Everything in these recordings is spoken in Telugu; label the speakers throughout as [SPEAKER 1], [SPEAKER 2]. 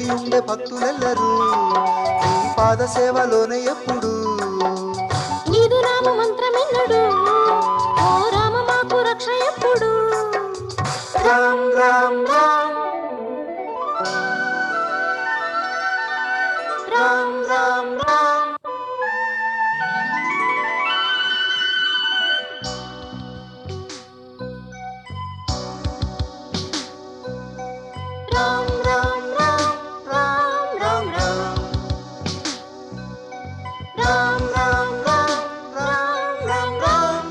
[SPEAKER 1] వేచి ఉండే భక్తులెల్లరూ నీ పాద సేవలోనే ఎప్పుడు
[SPEAKER 2] నీదు రామ మంత్రమెన్నడు ఓ రామ మాకు రక్ష ఎప్పుడు
[SPEAKER 1] రామ్ రామ్ రామ్ రామ్ రామ్ రామ్ రామ్ రామ్ రామ్ రామ్ రామ్ రామ్ రామ్ రామ్ రామ్ రామ్ రామ్ రామ్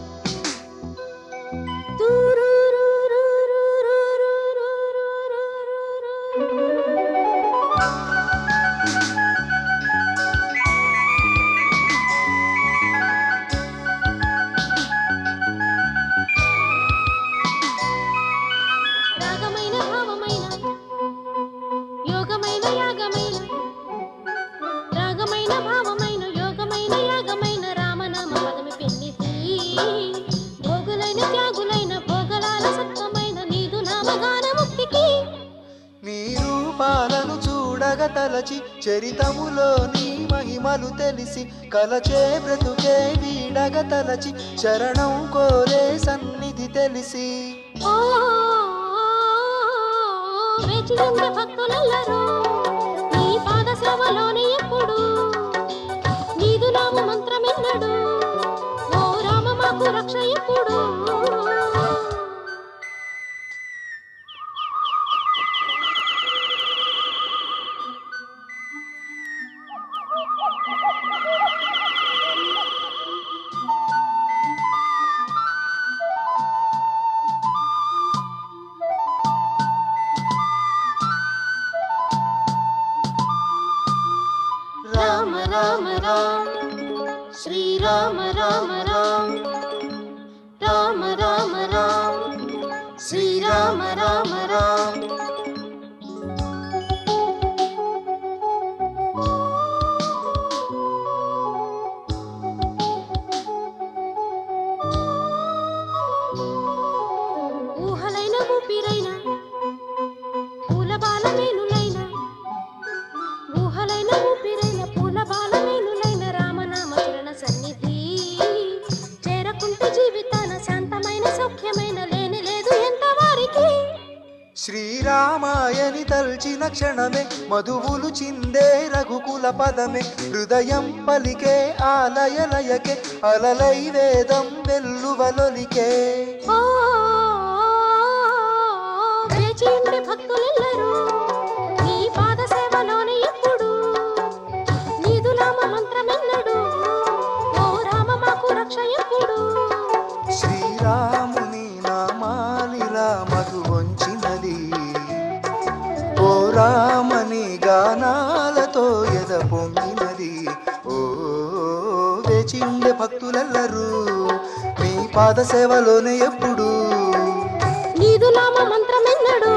[SPEAKER 2] రాగమైన భావమైన యోగమైన యాగమైన రాగమైన భావమైన యోగమైన యాగమైన రామనామ పదమి పెన్నితి భోగులైన త్యాగులైన భోగలాల సత్వమైన నీదు నామగాన ముక్తికి
[SPEAKER 1] నీ రూపాలను చూడగ తలచి చరితములో నీ మహిమలు తెలిసి కలచే బ్రతుకే వీడగ తలచి శరణం కోరే సన్నిధి తెలిసి
[SPEAKER 2] ఓ వేచి ఉండే భక్తులెల్లరూ నీ పాద సేవలోనే ఎప్పుడు నీదు నామ మంత్రమెన్నడు ఓ రామ మాకు రక్ష ఎప్పుడు రామ రామ రామ శ్రీరామ రామ రామ రామ రామ రామ శ్రీరామ రామ రామ ఊహలైన ఊపిరైన పూల బాలమేనులైన ఊహలైన ఊపిరైన పూల బాలమేనులైన రామనామ చరణ సన్నిధి చేరకుంటే జీవితాన శాంతమైన సౌఖ్యమైన లేని లేదు ఎంత వారికి
[SPEAKER 1] శ్రీరామాయని తల్చిన క్షణమే మధువులు చిందే రఘుకుల పదమే హృదయం పలికే ఆలయలయకే అలలై వేదం వెల్లువలొలికే
[SPEAKER 2] ఓ వేచి ఉండే భక్తులెల్లరూ నీ పాద సేవలోనే ఎప్పుడు నీదు నామ మంత్రమెన్నడు ఓ రామ మాకు రక్ష ఎప్పుడు
[SPEAKER 1] శ్రీరాముని నామాలిలా మధు వంచినది ఓ రామని గానాలతో ఎద పొంగినది ఓ వేచి ఉండే భక్తులెల్లరూ మీ పాద సేవలోనే ఎప్పుడు
[SPEAKER 2] నీదు నామ మంత్రమెన్నడు